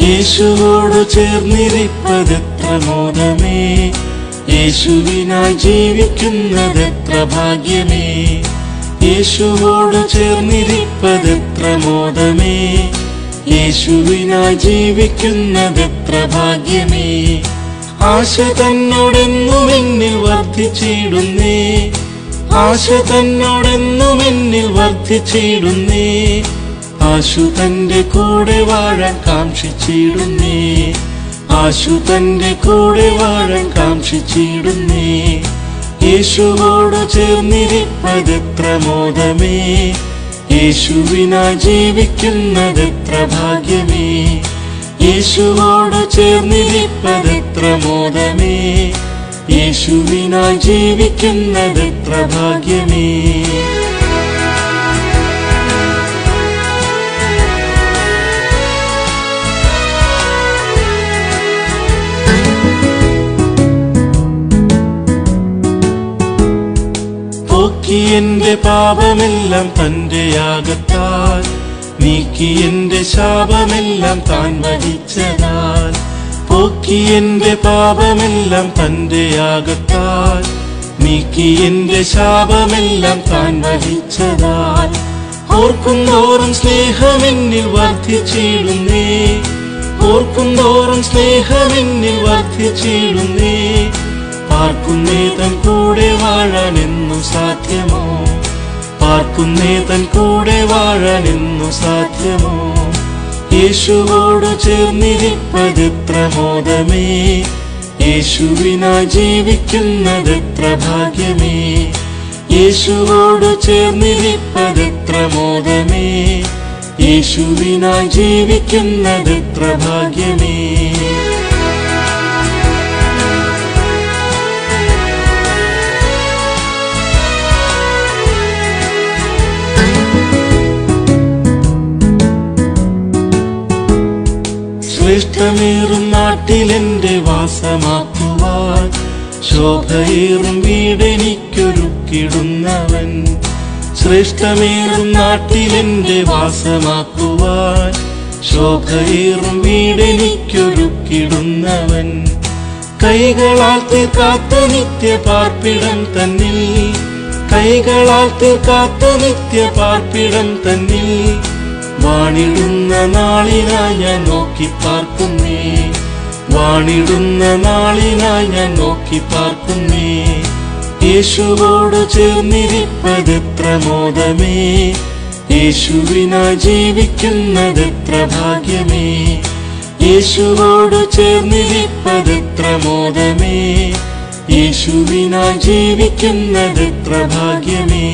യേശുവോട് ചേർന്നിരിപ്പതെത്ര മോദമേ യേശുവിനായി ജീവിക്കുന്നതെത്ര ഭാഗ്യമേ യേശുവോട് ചേർന്നിരിപ്പതെത്ര മോദമേ യേശുവിനായി ജീവിക്കുന്നതെത്ര ഭാഗ്യമേ ആശ തന്നോടെന്നും എന്നിൽ വർദ്ധിച്ചിടുന്നേ ആശ തന്നോടെന്നും എന്നിൽ വർദ്ധിച്ചിടുന്നേ ആശു തന്റെ കൂടെ വാഴാൻ കാക്ഷിച്ചിടുന്നേ ആശു തന്റെ കൂടെ വാഴാൻ കാക്ഷിച്ചിടുന്നേ യേശുവോട് ചേർന്നിരിപ്പതെത്ര മോദമേ യേശുവിനായി ജീവിക്കുന്നതെത്ര ഭാഗ്യമേ യേശുവോട് ചേർന്നിരിപ്പതെത്ര മോദമേ യേശുവിനായി ജീവിക്കുന്നതെത്ര ഭാഗ്യമേ പോക്കി എന്റെ പാപമെല്ലാം തന്റെ യാഗത്താൽ നീക്കി എന്റെ ശാപമെല്ലാം താൻ വഹിച്ചതാൽ പോക്കി എന്റെ പാപമെല്ലാം തന്റെ യാഗത്താൽ നീക്കി എന്റെ ശാപമെല്ലാം താൻ വഹിച്ചതാൽ ഓർക്കുന്തോറും സ്നേഹമെന്നിൽ വർദ്ധിച്ചിടുന്നേ ഓർക്കുന്തോറും സ്നേഹമെന്നിൽ വർദ്ധിച്ചിടുന്നേ പാർക്കുന്നേ തൻ കൂടെ വാഴാൻ എന്നു സാധ്യമോ പാർക്കുന്നേ തൻ കൂടെ വാഴാൻ എന്നു സാധ്യമോ യേശുവോട് ചേർന്നിരിപ്പതെത്ര മോദമേ യേശുവിനായി ജീവിക്കുന്നതെത്ര ഭാഗ്യമേ യേശുവോട് ചേർന്നിരിപ്പതെത്ര മോദമേ യേശുവിനായി ജീവിക്കുന്നതെത്ര ഭാഗ്യമേ ശ്രേഷ്ഠമേറും നാട്ടിലെന്റെ വാസമാക്കുവാൻ ശോഭയേറും വീടെനിക്കൊരുക്കിടുന്നവൻ ശ്രേഷ്ഠമേറും നാട്ടിലെന്റെ വാസമാക്കുവാൻ ശോഭയേറും വീടെനിക്കൊരുക്കിടുന്നവൻ കൈകളാൽ തീർക്കാത്ത നിത്യ പാർപ്പിടം തന്നിൽ കൈകളാൽ തീർക്കാത്ത നിത്യ പാർപ്പിടം തന്നിൽ വാണിടുന്ന നാളിനായി ഞാൻ നോക്കി പാർക്കുന്നേ വാണിടുന്ന നാളിനായി ഞാൻ നോക്കി പാർക്കുന്നേ യേശുവോട് ചേർന്നിരിപ്പതെത്ര മോദമേ യേശുവിനായി ജീവിക്കുന്നതെത്ര ഭാഗ്യമേ യേശുവോട് ചേർന്നിരിപ്പതെത്ര മോദമേ യേശുവിനായി ജീവിക്കുന്നതെത്ര ഭാഗ്യമേ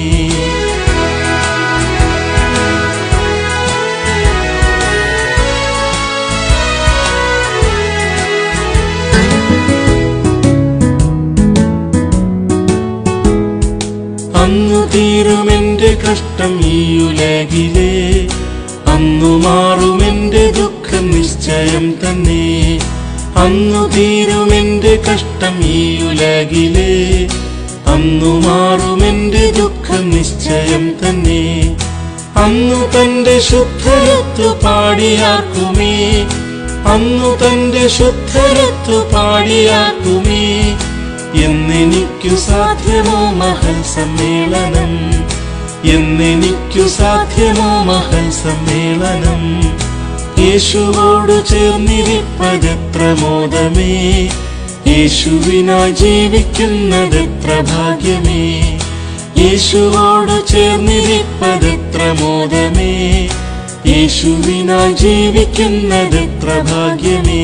അന്നു തീരുമെന്റെ കഷ്ടം ഈ ഉലകിലെ അന്നു മാറുമെന്റെ ദുഃഖം നിശ്ചയം തന്നെ അന്നു തീരുമെന്റെ കഷ്ടം ഈ ഉലകിലെ അന്നു മാറുമെന്റെ ദുഃഖം നിശ്ചയം തന്നെ അന്നു തന്റെ ശുദ്ധരത്തു പാടിയാക്കുമേ അന്നു തന്റെ ശുദ്ധരത്തു പാടിയാക്കുമേ എന്നെനിക്കു സാധ്യമോ മഹൽ സമ്മേളനം എന്നെനിക്കു സാധ്യമോ മഹൽ സമ്മേളനം യേശുവോട് ചേർന്നിരിപ്പതെത്ര മോദമേ യേശുവിനായി ജീവിക്കുന്നതെത്ര ഭാഗ്യമേ യേശുവോട് ചേർന്നിരിപ്പതെത്ര മോദമേ യേശുവിനായി ജീവിക്കുന്നതെത്ര ഭാഗ്യമേ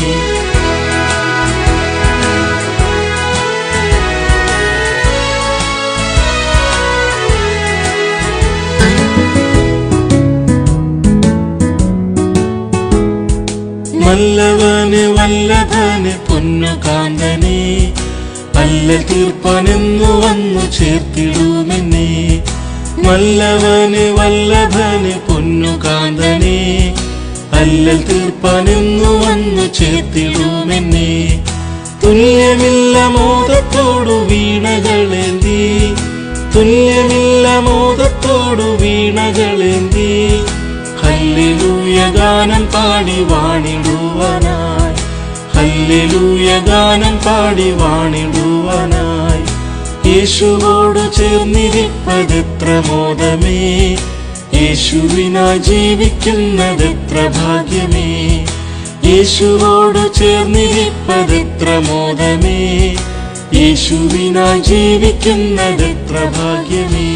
നല്ലവന് വല്ലഭന് പൊന്നു കാന്തനെ അല്ല തീർപ്പനെന്നു വന്നു ചേർത്തിടുമെന്നെ നല്ലവന് വല്ലഭന് പൊന്നു കാന്തനെ അല്ല തീർപ്പനെന്നു വന്നു ചേർത്തിടുമെന്നെ തുല്യമില്ല മോദത്തോടു വീണകളേന്തി തുല്യമില്ല മോദത്തോടു വീണകളേന്തി ഹല്ലേലൂയ ഗാനം പാടി വാണിടുവാനായി ഹല്ലേലൂയ ഗാനം പാടി വാണിടുവാനായി യേശുവോട് ചേർന്നിരിപ്പതെത്ര മോദമേ യേശുവിനായി ജീവിക്കുന്നതെത്ര ഭാഗ്യമേ യേശുവോട് ചേർന്നിരിപ്പതെത്ര മോദമേ യേശുവിനായി ജീവിക്കുന്നതെത്ര ഭാഗ്യമേ